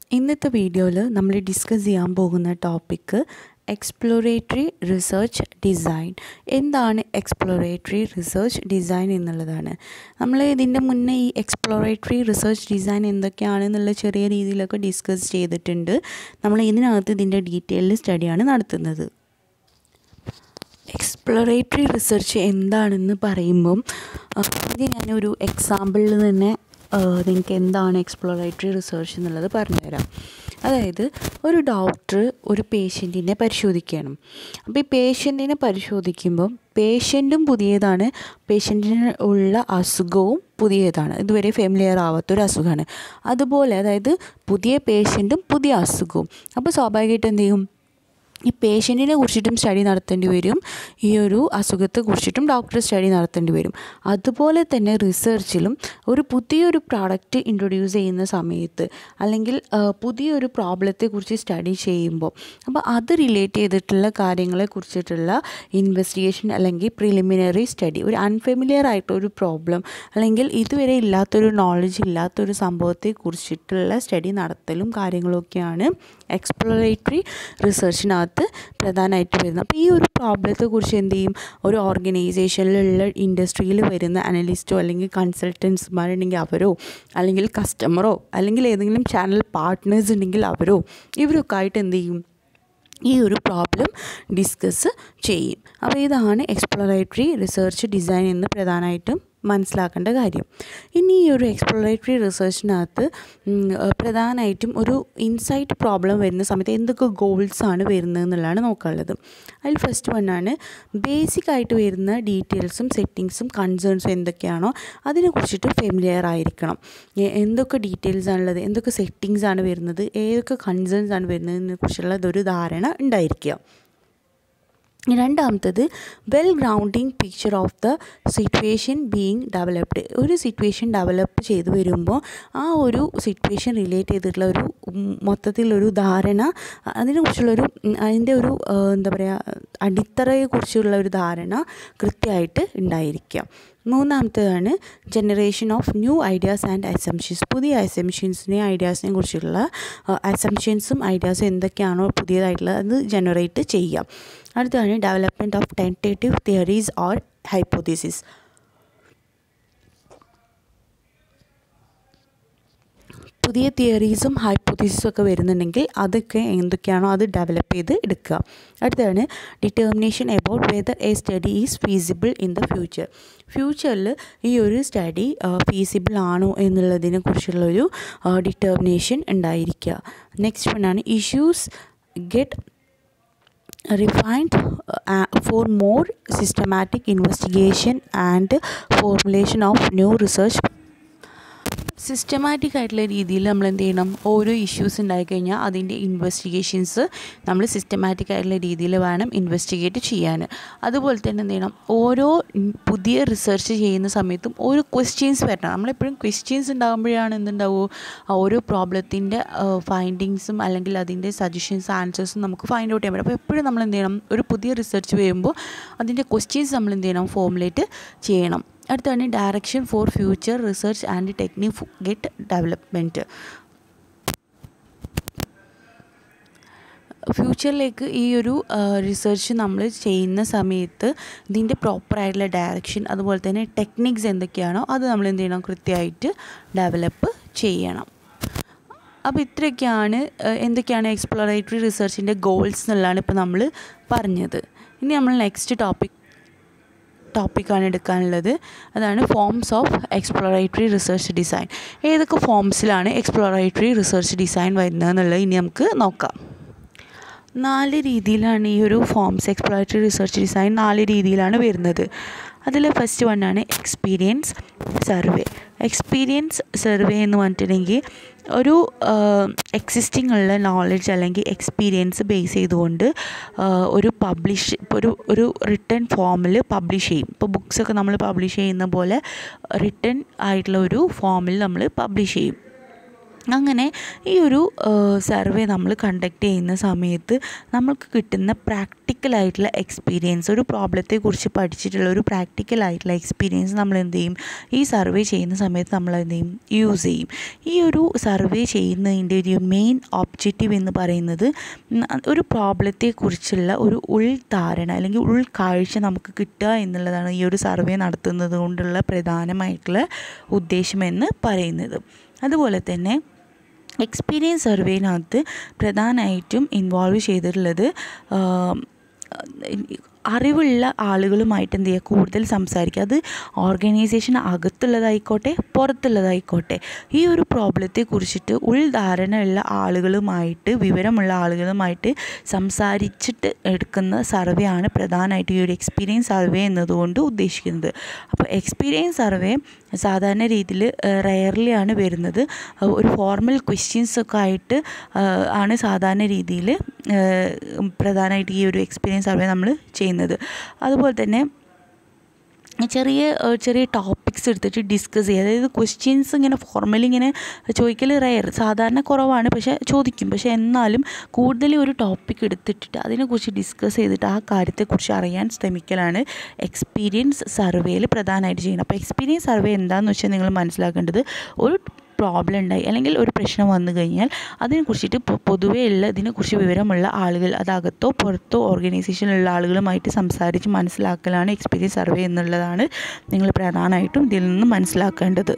ഇന്നത്തെ വീഡിയോയിൽ നമ്മൾ ഡിസ്കസ് ചെയ്യാൻ പോകുന്ന ടോപ്പിക്ക് എക്സ്പ്ലോറേറ്ററി റിസർച്ച് ഡിസൈൻ എന്താണ് എക്സ്പ്ലോറേറ്ററി റിസർച്ച് ഡിസൈൻ എന്നുള്ളതാണ് നമ്മൾ ഇതിൻ്റെ മുന്നേ ഈ എക്സ്പ്ലോറേറ്ററി റിസർച്ച് ഡിസൈൻ എന്തൊക്കെയാണെന്നുള്ള ചെറിയ രീതിയിലൊക്കെ ഡിസ്കസ് ചെയ്തിട്ടുണ്ട് നമ്മൾ ഇതിനകത്ത് ഇതിൻ്റെ ഡീറ്റെയിൽഡ് സ്റ്റഡിയാണ് നടത്തുന്നത് എക്സ്പ്ലോറേറ്ററി റിസർച്ച് എന്താണെന്ന് പറയുമ്പം ഇത് ഞാനൊരു എക്സാമ്പിളിൽ തന്നെ നിങ്ങൾക്ക് എന്താണ് എക്സ്പ്ലോറേറ്ററി റിസർച്ച് എന്നുള്ളത് പറഞ്ഞുതരാം അതായത് ഒരു ഡോക്ടർ ഒരു പേഷ്യൻറ്റിനെ പരിശോധിക്കണം അപ്പോൾ ഈ പേഷ്യൻറ്റിനെ പരിശോധിക്കുമ്പം പേഷ്യൻറ്റും പുതിയതാണ് പേഷ്യൻറ്റിന് ഉള്ള അസുഖവും പുതിയതാണ് ഇതുവരെ ഫെമിലിയർ ആവാത്തൊരു അസുഖമാണ് അതുപോലെ അതായത് പുതിയ പേഷ്യൻറ്റും പുതിയ അസുഖവും അപ്പോൾ സ്വാഭാവികമായിട്ട് എന്ത് ചെയ്യും ഈ പേഷ്യൻറ്റിനെ കുറിച്ചിട്ടും സ്റ്റഡി നടത്തേണ്ടി വരും ഈ ഒരു അസുഖത്തെ കുറിച്ചിട്ടും ഡോക്ടർ സ്റ്റഡി നടത്തേണ്ടി വരും അതുപോലെ തന്നെ റിസർച്ചിലും ഒരു പുതിയൊരു പ്രോഡക്റ്റ് ഇൻട്രൊഡ്യൂസ് ചെയ്യുന്ന സമയത്ത് അല്ലെങ്കിൽ പുതിയൊരു പ്രോബ്ലത്തെക്കുറിച്ച് സ്റ്റഡി ചെയ്യുമ്പോൾ അപ്പോൾ അത് റിലേറ്റ് ചെയ്തിട്ടുള്ള കാര്യങ്ങളെ കുറിച്ചിട്ടുള്ള ഇൻവെസ്റ്റിഗേഷൻ അല്ലെങ്കിൽ പ്രിലിമിനറി സ്റ്റഡി ഒരു അൺഫെമിലിയർ ആയിട്ടൊരു പ്രോബ്ലം അല്ലെങ്കിൽ ഇതുവരെ ഇല്ലാത്തൊരു നോളജ് ഇല്ലാത്തൊരു സംഭവത്തെ കുറിച്ചിട്ടുള്ള സ്റ്റഡി നടത്തലും കാര്യങ്ങളൊക്കെയാണ് എക്സ്പ്ലോറേറ്ററി റിസർച്ചിനകത്ത് പ്രധാനമായിട്ട് വരുന്നത് അപ്പോൾ ഈ ഒരു പ്രോബ്ലത്തെ കുറിച്ച് എന്ത് ചെയ്യും ഒരു ഓർഗനൈസേഷനിലുള്ള ഇൻഡസ്ട്രിയിൽ വരുന്ന അനലിസ്റ്റോ അല്ലെങ്കിൽ കൺസൾട്ടൻസ്മാരുണ്ടെങ്കിൽ അവരോ അല്ലെങ്കിൽ കസ്റ്റമറോ അല്ലെങ്കിൽ ഏതെങ്കിലും ചാനൽ പാർട്ട്നേഴ്സ് ഉണ്ടെങ്കിൽ അവരോ ഇവരൊക്കെ ആയിട്ട് എന്ത് ചെയ്യും ഈ ഒരു പ്രോബ്ലം ഡിസ്കസ് ചെയ്യും അപ്പോൾ ഇതാണ് എക്സ്പ്ലോറേറ്ററി റിസർച്ച് ഡിസൈൻ എന്ന് പ്രധാനമായിട്ടും മനസ്സിലാക്കേണ്ട കാര്യം ഇനി ഈ ഒരു എക്സ്പ്ലോറേറ്ററി റിസർച്ചിനകത്ത് പ്രധാനമായിട്ടും ഒരു ഇൻസൈറ്റ് പ്രോബ്ലം വരുന്ന സമയത്ത് എന്തൊക്കെ ഗോൾസ് ആണ് വരുന്നത് എന്നുള്ളതാണ് നോക്കാനുള്ളത് അതിൽ ഫസ്റ്റ് വണ്ണാണ് ബേസിക് ആയിട്ട് വരുന്ന ഡീറ്റെയിൽസും സെറ്റിങ്സും കൺസേൺസും എന്തൊക്കെയാണോ അതിനെക്കുറിച്ചിട്ട് ഫെമിലിയർ ആയിരിക്കണം എന്തൊക്കെ ഡീറ്റെയിൽസ് ആണുള്ളത് എന്തൊക്കെ സെറ്റിങ്സ് ആണ് വരുന്നത് ഏതൊക്കെ കൺസേൺസ് ആണ് വരുന്നതിനെ കുറിച്ചുള്ളതൊരു ധാരണ ഉണ്ടായിരിക്കുക രണ്ടാമത്തത് well grounding picture of the situation being developed ഒരു സിറ്റുവേഷൻ ഡെവലപ്പ് ചെയ്ത് വരുമ്പോൾ ആ ഒരു സിറ്റുവേഷൻ റിലേറ്റ് ചെയ്തിട്ടുള്ള ഒരു മൊത്തത്തിലൊരു ധാരണ അതിനെക്കുറിച്ചുള്ളൊരു അതിൻ്റെ ഒരു എന്താ പറയുക അടിത്തറയെക്കുറിച്ചുള്ള ഒരു ധാരണ കൃത്യമായിട്ട് ഉണ്ടായിരിക്കുക മൂന്നാമത്തേതാണ് generation of new ideas and assumptions പുതിയ അസംഷൻസിനെ ഐഡിയാസിനെ കുറിച്ചുള്ള അസംഷൻസും ഐഡിയാസും എന്തൊക്കെയാണോ പുതിയതായിട്ടുള്ളത് അത് ജനറേറ്റ് ചെയ്യാം അടുത്തതാണ് development of tentative theories or hypothesis പുതിയ തിയറീസും ഹൈപ്പോത്തീസിസും ഒക്കെ വരുന്നുണ്ടെങ്കിൽ അതൊക്കെ എന്തൊക്കെയാണോ അത് ഡെവലപ്പ് ചെയ്ത് എടുക്കുക അടുത്തതാണ് determination about whether a study is feasible in the future ഫ്യൂച്ചറിൽ ഈ ഒരു സ്റ്റഡി ഫീസിബിൾ ആണോ എന്നുള്ളതിനെ കുറിച്ചുള്ളൊരു ഡിറ്റർമിനേഷൻ ഉണ്ടായിരിക്കുക നെക്സ്റ്റ് വണ്ണാണ് issues get refined uh, for more systematic investigation and formulation of new research systematic ആയിട്ടുള്ള രീതിയിൽ നമ്മൾ എന്ത് ചെയ്യണം ഓരോ ഇഷ്യൂസ് ഉണ്ടായിക്കഴിഞ്ഞാൽ അതിൻ്റെ ഇൻവെസ്റ്റിഗേഷൻസ് നമ്മൾ സിസ്റ്റമാറ്റിക് ആയിട്ടുള്ള രീതിയിൽ വേണം ഇൻവെസ്റ്റിഗേറ്റ് ചെയ്യാൻ അതുപോലെ തന്നെ എന്ത് ചെയ്യണം ഓരോ പുതിയ റിസർച്ച് ചെയ്യുന്ന സമയത്തും ഓരോ ക്വസ്റ്റ്യൻസ് വരണം നമ്മളെപ്പോഴും ക്വസ്റ്റ്യൻസ് ഉണ്ടാകുമ്പോഴാണ് എന്തുണ്ടാവുമോ ഓരോ പ്രോബ്ലത്തിൻ്റെ ഫൈൻഡിങ്സും അല്ലെങ്കിൽ അതിൻ്റെ സജഷൻസ് ആൻസേഴ്സും നമുക്ക് ഫൈൻഡ് ഔട്ട് ചെയ്യാൻ പറ്റും അപ്പോൾ എപ്പോഴും നമ്മൾ എന്ത് ചെയ്യണം ഒരു പുതിയ റിസർച്ച് വരുമ്പോൾ അതിൻ്റെ ക്വസ്റ്റ്യൻസ് നമ്മൾ എന്ത് ചെയ്യണം ഫോമുലേറ്റ് ചെയ്യണം അടുത്താണ് direction for future research and technique get development ഫ്യൂച്ചറിലേക്ക് ഈ ഒരു റിസർച്ച് നമ്മൾ ചെയ്യുന്ന സമയത്ത് ഇതിൻ്റെ പ്രോപ്പറായിട്ടുള്ള ഡയറക്ഷൻ അതുപോലെ തന്നെ ടെക്നിക്സ് എന്തൊക്കെയാണോ അത് നമ്മൾ എന്ത് ചെയ്യണം കൃത്യമായിട്ട് ഡെവലപ്പ് ചെയ്യണം അപ്പോൾ ഇത്രയൊക്കെയാണ് എന്തൊക്കെയാണ് എക്സ്പ്ലോറേറ്ററി റിസർച്ചിൻ്റെ ഗോൾസ് എന്നുള്ളതാണ് ഇപ്പോൾ നമ്മൾ പറഞ്ഞത് ഇനി നമ്മൾ നെക്സ്റ്റ് ടോപ്പിക് ടോപ്പിക്കാണ് എടുക്കാനുള്ളത് അതാണ് forms of exploratory research design ഏതൊക്കെ ഫോംസിലാണ് എക്സ്പ്ലോറേറ്ററി റിസർച്ച് ഡിസൈൻ വരുന്നത് എന്നുള്ളത് ഇനി നമുക്ക് നോക്കാം നാല് രീതിയിലാണ് ഈ ഒരു ഫോംസ് എക്സ്പ്ലോറേറ്ററി റിസർച്ച് ഡിസൈൻ നാല് രീതിയിലാണ് വരുന്നത് അതിൽ ഫസ്റ്റ് വണ്ണാണ് എക്സ്പീരിയൻസ് സർവേ എക്സ്പീരിയൻസ് സർവേ എന്ന് പറഞ്ഞിട്ടുണ്ടെങ്കിൽ ഒരു എക്സിസ്റ്റിംഗ് ഉള്ള നോളജ് അല്ലെങ്കിൽ എക്സ്പീരിയൻസ് ബേസ് ചെയ്തുകൊണ്ട് ഒരു പബ്ലിഷ് ഒരു ഒരു റിട്ടേൺ ഫോമിൽ പബ്ലിഷ് ചെയ്യും ഇപ്പോൾ ബുക്സൊക്കെ നമ്മൾ പബ്ലിഷ് ചെയ്യുന്ന പോലെ റിട്ടേൺ ആയിട്ടുള്ള ഒരു ഫോമിൽ നമ്മൾ പബ്ലിഷ് ചെയ്യും അങ്ങനെ ഈ ഒരു സർവേ നമ്മൾ കണ്ടക്ട് ചെയ്യുന്ന സമയത്ത് നമ്മൾക്ക് കിട്ടുന്ന പ്രാക്ടി പ്രാക്ടിക്കലായിട്ടുള്ള എക്സ്പീരിയൻസ് ഒരു പ്രോബ്ലത്തെക്കുറിച്ച് പഠിച്ചിട്ടുള്ള ഒരു പ്രാക്ടിക്കലായിട്ടുള്ള എക്സ്പീരിയൻസ് നമ്മൾ എന്ത് ചെയ്യും ഈ സർവേ ചെയ്യുന്ന സമയത്ത് നമ്മൾ എന്ത് ചെയ്യും യൂസ് ചെയ്യും ഈ ഒരു സർവേ ചെയ്യുന്നതിൻ്റെ ഒരു മെയിൻ ഒബ്ജക്റ്റീവ് എന്ന് പറയുന്നത് ഒരു പ്രോബ്ലത്തെക്കുറിച്ചുള്ള ഒരു ഉൾധാരണ അല്ലെങ്കിൽ ഉൾക്കാഴ്ച നമുക്ക് കിട്ടുക എന്നുള്ളതാണ് ഈ ഒരു സർവേ നടത്തുന്നത് കൊണ്ടുള്ള പ്രധാനമായിട്ടുള്ള ഉദ്ദേശമെന്ന് പറയുന്നത് അതുപോലെ തന്നെ എക്സ്പീരിയൻസ് സർവേനകത്ത് പ്രധാനമായിട്ടും ഇൻവോൾവ് ചെയ്തിട്ടുള്ളത് അറിവുള്ള ആളുകളുമായിട്ട് എന്ത് ചെയ്യുക കൂടുതൽ സംസാരിക്കുക അത് ഓർഗനൈസേഷൻ അകത്തുള്ളതായിക്കോട്ടെ പുറത്തുള്ളതായിക്കോട്ടെ ഈ ഒരു പ്രോബ്ലത്തെ കുറിച്ചിട്ട് ഉൾധാരണ ഉള്ള ആളുകളുമായിട്ട് വിവരമുള്ള ആളുകളുമായിട്ട് സംസാരിച്ചിട്ട് എടുക്കുന്ന സർവേ ആണ് പ്രധാനമായിട്ട് ഈ ഒരു എക്സ്പീരിയൻസ് സർവേ എന്നതുകൊണ്ട് ഉദ്ദേശിക്കുന്നത് അപ്പോൾ എക്സ്പീരിയൻസ് സർവേ സാധാരണ രീതിയിൽ റയർലി ആണ് വരുന്നത് ഒരു ഫോർമൽ ക്വസ്റ്റ്യൻസ് ഒക്കെ ആയിട്ട് ആണ് സാധാരണ രീതിയിൽ പ്രധാനമായിട്ട് ഈ ഒരു എക്സ്പീരിയൻസ് സർവേ നമ്മൾ ചെയ്യുന്നത് അതുപോലെ തന്നെ ചെറിയ ചെറിയ ടോപ്പിക്സ് എടുത്തിട്ട് ഡിസ്കസ് ചെയ്യുക അതായത് ക്വസ്റ്റ്യൻസ് ഇങ്ങനെ ഫോർമലി ഇങ്ങനെ ചോദിക്കൽ റയർ സാധാരണ കുറവാണ് പക്ഷേ ചോദിക്കും പക്ഷേ എന്നാലും കൂടുതൽ ഒരു ടോപ്പിക് എടുത്തിട്ട് അതിനെക്കുറിച്ച് ഡിസ്കസ് ചെയ്തിട്ട് ആ കാര്യത്തെക്കുറിച്ച് അറിയാൻ ശ്രമിക്കലാണ് എക്സ്പീരിയൻസ് സർവേയിൽ പ്രധാനമായിട്ട് ചെയ്യുന്നത് അപ്പോൾ എക്സ്പീരിയൻസ് സർവേ എന്താണെന്ന് വെച്ചാൽ നിങ്ങൾ മനസ്സിലാക്കേണ്ടത് ഒരു പ്രോബ്ലം ഉണ്ടായി അല്ലെങ്കിൽ ഒരു പ്രശ്നം വന്നു കഴിഞ്ഞാൽ അതിനെക്കുറിച്ചിട്ട് പൊതുവേ ഉള്ള ഇതിനെക്കുറിച്ച് വിവരമുള്ള ആളുകൾ അത് അകത്തോ പുറത്തോ ഓർഗനൈസേഷനിലുള്ള ആളുകളുമായിട്ട് സംസാരിച്ച് മനസ്സിലാക്കലാണ് എക്സ്പീരിയൻസ് സർവേ എന്നുള്ളതാണ് നിങ്ങൾ പ്രധാനമായിട്ടും ഇതിൽ നിന്ന് മനസ്സിലാക്കേണ്ടത്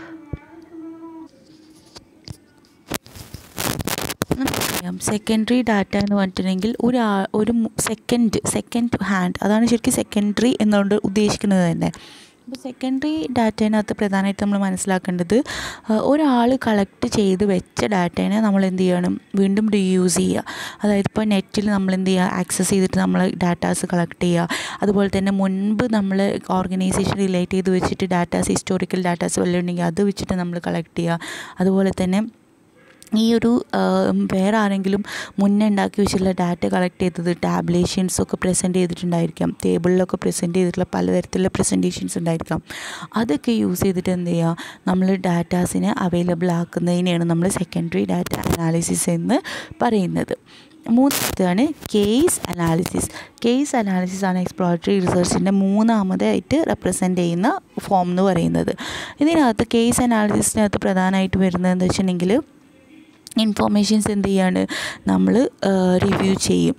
നമുക്കറിയാം സെക്കൻഡറി ഡാറ്റ എന്ന് പറഞ്ഞിട്ടുണ്ടെങ്കിൽ ഒരു ഒരു സെക്കൻഡ് സെക്കൻഡ് ഹാൻഡ് അതാണ് ശരിക്കും സെക്കൻഡറി എന്നുകൊണ്ട് ഉദ്ദേശിക്കുന്നത് തന്നെ അപ്പോൾ സെക്കൻഡറി ഡാറ്റേനകത്ത് പ്രധാനമായിട്ട് നമ്മൾ മനസ്സിലാക്കേണ്ടത് ഒരാൾ കളക്ട് ചെയ്ത് വെച്ച ഡാറ്റേനെ നമ്മൾ എന്ത് ചെയ്യണം വീണ്ടും റീയൂസ് ചെയ്യുക അതായത് ഇപ്പോൾ നെറ്റിൽ നമ്മൾ എന്ത് ചെയ്യുക ആക്സസ് ചെയ്തിട്ട് നമ്മൾ ഡാറ്റാസ് കളക്ട് ചെയ്യുക അതുപോലെ തന്നെ മുൻപ് നമ്മൾ ഓർഗനൈസേഷൻ റിലേറ്റ് ചെയ്ത് വെച്ചിട്ട് ഡാറ്റാസ് ഹിസ്റ്റോറിക്കൽ ഡാറ്റാസ് വല്ലതും ഉണ്ടെങ്കിൽ അത് വെച്ചിട്ട് നമ്മൾ കളക്ട് ചെയ്യുക അതുപോലെ തന്നെ ഈ ഒരു വേറെ ആരെങ്കിലും മുന്നേ ഉണ്ടാക്കി വെച്ചിട്ടുള്ള ഡാറ്റ കളക്ട് ചെയ്തത് ടാബ്ലേഷൻസ് ഒക്കെ പ്രസൻറ്റ് ചെയ്തിട്ടുണ്ടായിരിക്കാം ടേബിളിലൊക്കെ പ്രസൻറ്റ് ചെയ്തിട്ടുള്ള പലതരത്തിലുള്ള പ്രസൻറ്റേഷൻസ് ഉണ്ടായിരിക്കാം അതൊക്കെ യൂസ് ചെയ്തിട്ട് എന്ത് ചെയ്യുക നമ്മൾ ഡാറ്റാസിനെ അവൈലബിൾ ആക്കുന്നതിനെയാണ് നമ്മൾ സെക്കൻഡറി ഡാറ്റ അനാലിസിസ് എന്ന് പറയുന്നത് മൂന്നാമത്തേതാണ് കേസ് അനാലിസിസ് കേസ് അനാലിസിസ് ആണ് എക്സ്പ്ലോറട്ടറി റിസർച്ചിൻ്റെ മൂന്നാമതായിട്ട് റെപ്രസെൻ്റ് ചെയ്യുന്ന ഫോം എന്ന് പറയുന്നത് ഇതിനകത്ത് കേസ് അനാലിസിസിനകത്ത് പ്രധാനമായിട്ട് വരുന്നത് എന്താ വെച്ചിട്ടുണ്ടെങ്കിൽ ഇൻഫോർമേഷൻസ് എന്ത് ചെയ്യാണ് നമ്മൾ റിവ്യൂ ചെയ്യും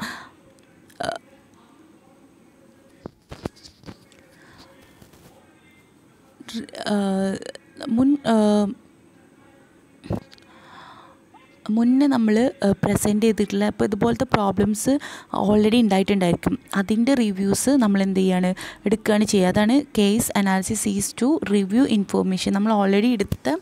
മുൻ മുന്നേ നമ്മൾ പ്രസൻറ്റ് ചെയ്തിട്ടുള്ള ഇപ്പോൾ ഇതുപോലത്തെ പ്രോബ്ലംസ് ഓൾറെഡി ഉണ്ടായിട്ടുണ്ടായിരിക്കും അതിൻ്റെ റിവ്യൂസ് നമ്മൾ എന്ത് ചെയ്യാണ് എടുക്കുകയാണ് ചെയ്യുക അതാണ് case analysis is to review information നമ്മൾ ഓൾറെഡി എടുത്ത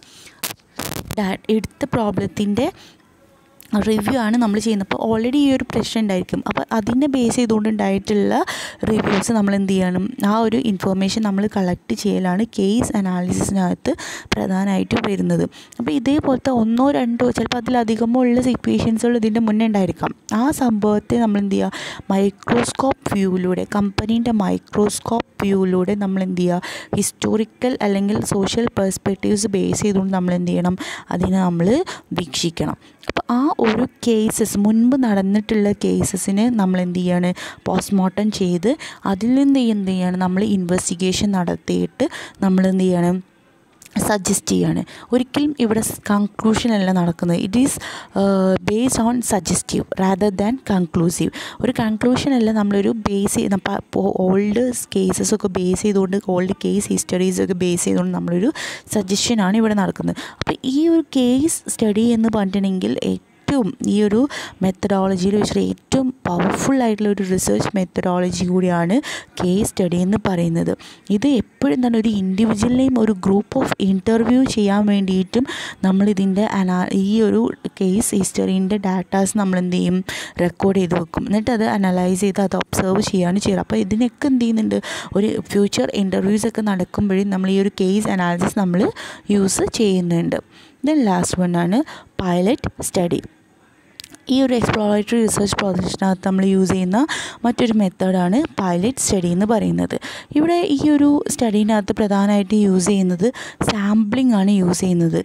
എടുത്ത പ്രോബ്ലത്തിൻ്റെ റിവ്യൂ ആണ് നമ്മൾ ചെയ്യുന്നത് അപ്പോൾ ഓൾറെഡി ഈ ഒരു പ്രശ്നം ഉണ്ടായിരിക്കും അപ്പോൾ അതിനെ ബേസ് ചെയ്തുകൊണ്ട് ഉണ്ടായിട്ടുള്ള റിവ്യൂസ് നമ്മൾ എന്ത് ചെയ്യണം ആ ഒരു ഇൻഫർമേഷൻ നമ്മൾ കളക്ട് ചെയ്യലാണ് കേസ് അനാലിസിസിനകത്ത് പ്രധാനമായിട്ടും വരുന്നത് അപ്പോൾ ഇതേപോലത്തെ ഒന്നോ രണ്ടോ ചിലപ്പോൾ അതിലധികമോ ഉള്ള സിറ്റുവേഷൻസുകൾ ഇതിൻ്റെ മുന്നേ ഉണ്ടായിരിക്കാം ആ സംഭവത്തെ നമ്മൾ എന്ത് ചെയ്യുക മൈക്രോസ്കോപ്പ് വ്യൂവിലൂടെ കമ്പനീൻ്റെ മൈക്രോസ്കോപ്പ് വ്യൂവിലൂടെ നമ്മൾ എന്ത് ചെയ്യുക ഹിസ്റ്റോറിക്കൽ അല്ലെങ്കിൽ സോഷ്യൽ പെർസ്പെക്റ്റീവ്സ് ബേസ് ചെയ്തുകൊണ്ട് നമ്മൾ എന്ത് ചെയ്യണം അതിനെ നമ്മൾ വീക്ഷിക്കണം അപ്പോൾ ആ ഒരു കേസസ് മുൻപ് നടന്നിട്ടുള്ള കേസസിന് നമ്മൾ എന്ത് ചെയ്യാണ് പോസ്റ്റ്മോർട്ടം ചെയ്ത് അതിൽ നിന്ന് എന്ത് ചെയ്യാണ് നമ്മൾ ഇൻവെസ്റ്റിഗേഷൻ നടത്തിയിട്ട് നമ്മൾ എന്ത് ചെയ്യണം സജസ്റ്റ് ചെയ്യാണ് ഒരിക്കലും ഇവിടെ കൺക്ലൂഷൻ അല്ല നടക്കുന്നത് it is based on suggestive rather than conclusive ഒരു കൺക്ലൂഷൻ അല്ല നമ്മളൊരു ബേസ് ചെയ്ത് ഓൾഡ് കേസസ് ഒക്കെ ബേസ് ചെയ്തുകൊണ്ട് ഓൾഡ് കേസ് ഹിസ്റ്ററീസ് ഒക്കെ ബേസ് ചെയ്തുകൊണ്ട് നമ്മളൊരു സജഷനാണ് ഇവിടെ നടക്കുന്നത് അപ്പോൾ ഈ ഒരു കേസ് സ്റ്റഡി എന്ന് പറഞ്ഞിട്ടുണ്ടെങ്കിൽ ഏറ്റവും ഈ ഒരു മെത്തഡോളജിയിൽ വെച്ചിട്ട് ഏറ്റവും പവർഫുൾ ആയിട്ടുള്ള ഒരു റിസർച്ച് മെത്തഡോളജി കൂടിയാണ് കേസ് സ്റ്റഡി എന്ന് പറയുന്നത് ഇത് എപ്പോഴും തന്നെ ഒരു ഇൻഡിവിജ്വലിനെയും ഒരു ഗ്രൂപ്പ് ഓഫ് ഇൻ്റർവ്യൂ ചെയ്യാൻ വേണ്ടിയിട്ടും നമ്മളിതിൻ്റെ അനാ ഈ ഒരു കേസ് ഹിസ്റ്ററീൻ്റെ ഡാറ്റാസ് നമ്മൾ എന്ത് ചെയ്യും റെക്കോർഡ് ചെയ്ത് വെക്കും എന്നിട്ട് അത് അനലൈസ് ചെയ്ത് അത് ഒബ്സർവ് ചെയ്യാണ് ചെയ്യുക അപ്പോൾ ഇതിനൊക്കെ എന്ത് ചെയ്യുന്നുണ്ട് ഒരു ഫ്യൂച്ചർ ഇൻ്റർവ്യൂസ് ഒക്കെ നടക്കുമ്പോഴും നമ്മൾ ഈ ഒരു കേസ് അനാലിസിസ് നമ്മൾ യൂസ് ചെയ്യുന്നുണ്ട് ദെൻ ലാസ്റ്റ് വൺ ആണ് പൈലറ്റ് സ്റ്റഡി ഈ ഒരു എക്സ്പ്ലോറേറ്ററി റിസർച്ച് പ്രോജക്റ്റിനകത്ത് നമ്മൾ യൂസ് ചെയ്യുന്ന മറ്റൊരു മെത്തേഡാണ് പൈലറ്റ് സ്റ്റഡി എന്ന് പറയുന്നത് ഇവിടെ ഈ ഒരു സ്റ്റഡീനകത്ത് പ്രധാനമായിട്ട് യൂസ് ചെയ്യുന്നത് സാമ്പിളിംഗ് ആണ് യൂസ് ചെയ്യുന്നത്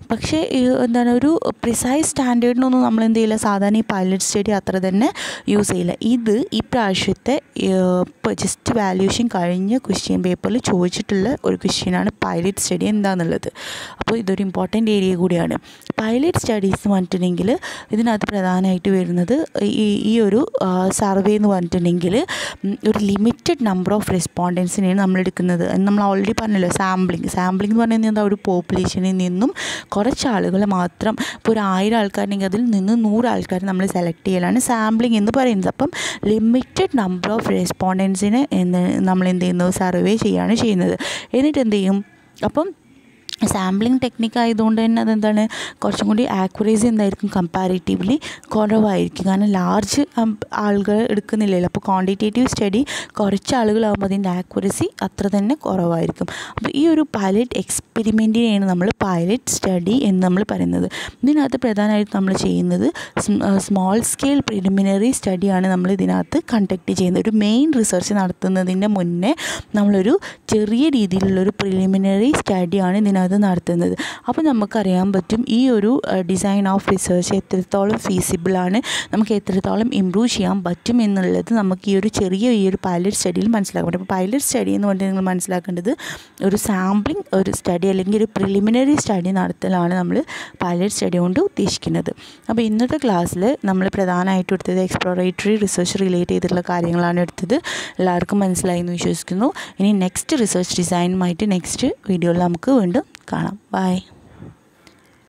പക്ഷേ ഈ എന്താണ് ഒരു പ്രിസൈസ് സ്റ്റാൻഡേർഡിനൊന്നും നമ്മൾ എന്ത് ചെയ്യില്ല സാധാരണ ഈ പൈലറ്റ് സ്റ്റഡി അത്ര തന്നെ യൂസ് ചെയ്യില്ല ഇത് ഈ പ്രാവശ്യത്തെ ഇപ്പോൾ ജസ്റ്റ് വാല്യൂഷൻ കഴിഞ്ഞ ക്വസ്റ്റ്യൻ പേപ്പറിൽ ചോദിച്ചിട്ടുള്ള ഒരു ക്വസ്റ്റ്യനാണ് പൈലറ്റ് സ്റ്റഡി എന്താണെന്നുള്ളത് അപ്പോൾ ഇതൊരു ഇമ്പോർട്ടൻ്റ് ഏരിയ കൂടിയാണ് പൈലറ്റ് സ്റ്റഡീസ് എന്ന് പറഞ്ഞിട്ടുണ്ടെങ്കിൽ ഇതിനകത്ത് പ്രധാനമായിട്ട് വരുന്നത് ഈ ഈ ഒരു സർവേ എന്ന് പറഞ്ഞിട്ടുണ്ടെങ്കിൽ ഉം, ഒരു ലിമിറ്റഡ് നമ്പർ ഓഫ് റെസ്പോണ്ടൻസിനെയാണ് നമ്മൾ എടുക്കുന്നത് അത് നമ്മൾ ഓൾറെഡി പറഞ്ഞല്ലോ സാമ്പിളിങ് സാമ്പിളിംഗ് എന്ന് പറയുന്നത് എന്താ ഒരു പോപ്പുലേഷനിൽ നിന്നും കുറച്ച് ആളുകൾ മാത്രം ഇപ്പോൾ ഒരു ആയിരം ആൾക്കാരുണ്ടെങ്കിൽ അതിൽ നിന്ന് നൂറ് ആൾക്കാർ നമ്മൾ സെലക്ട് ചെയ്യലാണ് സാമ്പിളിംഗ് എന്ന് പറയുന്നത് അപ്പം ലിമിറ്റഡ് നമ്പർ ഓഫ് റെസ്പോണ്ടൻസിനെ എന്ന് നമ്മൾ എന്ത് ചെയ്യുന്നു സർവേ ചെയ്യാണ് ചെയ്യുന്നത് എന്നിട്ട് എന്ത് ചെയ്യും അപ്പം സാമ്പിളിംഗ് ടെക്നിക്ക് ആയതുകൊണ്ട് തന്നെ അതെന്താണ് കുറച്ചും കൂടി ആക്യുറേസി എന്തായിരിക്കും കമ്പാരിറ്റീവ്ലി കുറവായിരിക്കും കാരണം ലാർജ് ആളുകൾ എടുക്കുന്നില്ലല്ലോ അപ്പോൾ ക്വാണ്ടിറ്റേറ്റീവ് സ്റ്റഡി കുറച്ച് ആളുകളാകുമ്പോൾ അതിൻ്റെ ആക്യുറസി അത്ര തന്നെ കുറവായിരിക്കും അപ്പോൾ ഈ ഒരു പൈലറ്റ് എക്സ്പെരിമെൻറ്റിനെയാണ് നമ്മൾ പൈലറ്റ് സ്റ്റഡി എന്ന് നമ്മൾ പറയുന്നത് ഇതിനകത്ത് പ്രധാനമായിട്ട് നമ്മൾ ചെയ്യുന്നത് സ്മോൾ സ്കെയിൽ പ്രിലിമിനറി സ്റ്റഡിയാണ് നമ്മൾ ഇതിനകത്ത് കണ്ടക്ട് ചെയ്യുന്നത് ഒരു മെയിൻ റിസർച്ച് നടത്തുന്നതിൻ്റെ മുന്നേ നമ്മളൊരു ചെറിയ രീതിയിലുള്ളൊരു പ്രിലിമിനറി സ്റ്റഡിയാണ് ഇതിനകത്ത് നടത്തുന്നത് അപ്പോൾ നമുക്കറിയാൻ പറ്റും ഈ ഒരു ഡിസൈൻ ഓഫ് റിസർച്ച് എത്രത്തോളം ഫീസിബിളാണ് നമുക്ക് എത്രത്തോളം ഇമ്പ്രൂവ് ചെയ്യാൻ പറ്റും എന്നുള്ളത് നമുക്ക് ഈ ഒരു ചെറിയ ഈ ഒരു പൈലറ്റ് സ്റ്റഡിയിൽ മനസ്സിലാക്കാൻ പറ്റും അപ്പോൾ പൈലറ്റ് സ്റ്റഡി എന്ന് പറഞ്ഞാൽ നിങ്ങൾ മനസ്സിലാക്കേണ്ടത് ഒരു സാമ്പിളിംഗ് ഒരു സ്റ്റഡി അല്ലെങ്കിൽ ഒരു പ്രിലിമിനറി സ്റ്റഡി നടത്തലാണ് നമ്മൾ പൈലറ്റ് സ്റ്റഡി കൊണ്ട് ഉദ്ദേശിക്കുന്നത് അപ്പോൾ ഇന്നത്തെ ക്ലാസ്സിൽ നമ്മൾ പ്രധാനമായിട്ടും എടുത്തത് എക്സ്പ്ലോറേറ്ററി റിസർച്ച് റിലേറ്റ് ചെയ്തിട്ടുള്ള കാര്യങ്ങളാണ് എടുത്തത് എല്ലാവർക്കും മനസ്സിലായി എന്ന് വിശ്വസിക്കുന്നു ഇനി നെക്സ്റ്റ് റിസർച്ച് ഡിസൈനുമായിട്ട് നെക്സ്റ്റ് വീഡിയോയിൽ നമുക്ക് വീണ്ടും കാണാം ബൈ